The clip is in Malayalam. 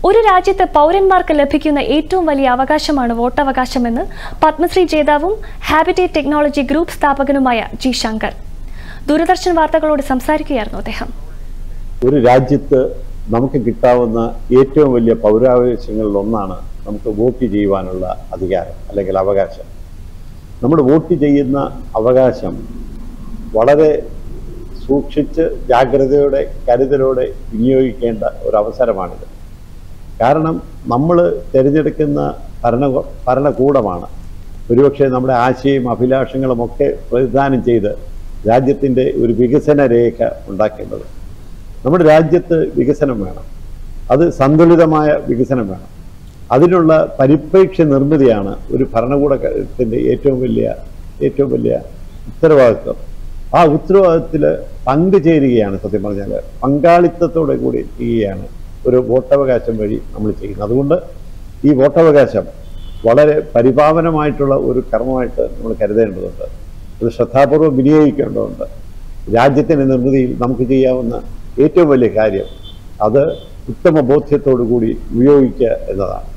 ഒരു രാജ്യത്ത് പൗരന്മാർക്ക് ലഭിക്കുന്ന ഏറ്റവും വലിയ അവകാശമാണ് വോട്ടവകാശമെന്ന് പത്മശ്രീ ജേതാവും ഹാബിറ്റേറ്റ് ടെക്നോളജി ഗ്രൂപ്പ് സ്ഥാപകനുമായ ജി ശങ്കർ ദൂരദർശൻ വാർത്തകളോട് സംസാരിക്കുകയായിരുന്നു അദ്ദേഹം ഒരു രാജ്യത്ത് നമുക്ക് കിട്ടാവുന്ന ഏറ്റവും വലിയ പൗരാവകാശങ്ങളിൽ ഒന്നാണ് നമുക്ക് വോട്ട് ചെയ്യുവാനുള്ള അധികാരം അല്ലെങ്കിൽ അവകാശം നമ്മൾ വോട്ട് ചെയ്യുന്ന അവകാശം വളരെ സൂക്ഷിച്ച് ജാഗ്രതയോടെ കരുതലോടെ വിനിയോഗിക്കേണ്ട ഒരു അവസരമാണിത് കാരണം നമ്മൾ തിരഞ്ഞെടുക്കുന്ന ഭരണ ഭരണകൂടമാണ് ഒരുപക്ഷെ നമ്മുടെ ആശയും അഭിലാഷങ്ങളും ഒക്കെ പ്രതിദാനം ചെയ്ത് രാജ്യത്തിൻ്റെ ഒരു വികസന രേഖ ഉണ്ടാക്കേണ്ടത് നമ്മുടെ രാജ്യത്ത് വികസനം വേണം അത് സന്തുലിതമായ വികസനം വേണം അതിനുള്ള പരിപ്രേക്ഷ്യ നിർമ്മിതിയാണ് ഒരു ഭരണകൂടത്തിൻ്റെ ഏറ്റവും വലിയ ഏറ്റവും വലിയ ഉത്തരവാദിത്വം ആ ഉത്തരവാദിത്തത്തിൽ പങ്കുചേരുകയാണ് സത്യം പറഞ്ഞാൽ പങ്കാളിത്തത്തോടെ കൂടി ചെയ്യുകയാണ് ഒരു വോട്ടവകാശം വഴി നമ്മൾ ചെയ്യുന്നത് അതുകൊണ്ട് ഈ വോട്ടവകാശം വളരെ പരിപാവനമായിട്ടുള്ള ഒരു കർമ്മമായിട്ട് നമ്മൾ കരുതേണ്ടതുണ്ട് അത് ശ്രദ്ധാപൂർവ്വം വിനിയോഗിക്കേണ്ടതുണ്ട് രാജ്യത്തിൻ്റെ നിർമ്മിതിയിൽ നമുക്ക് ചെയ്യാവുന്ന ഏറ്റവും വലിയ കാര്യം അത് ഉത്തമ ബോധ്യത്തോടു കൂടി ഉപയോഗിക്കുക എന്നതാണ്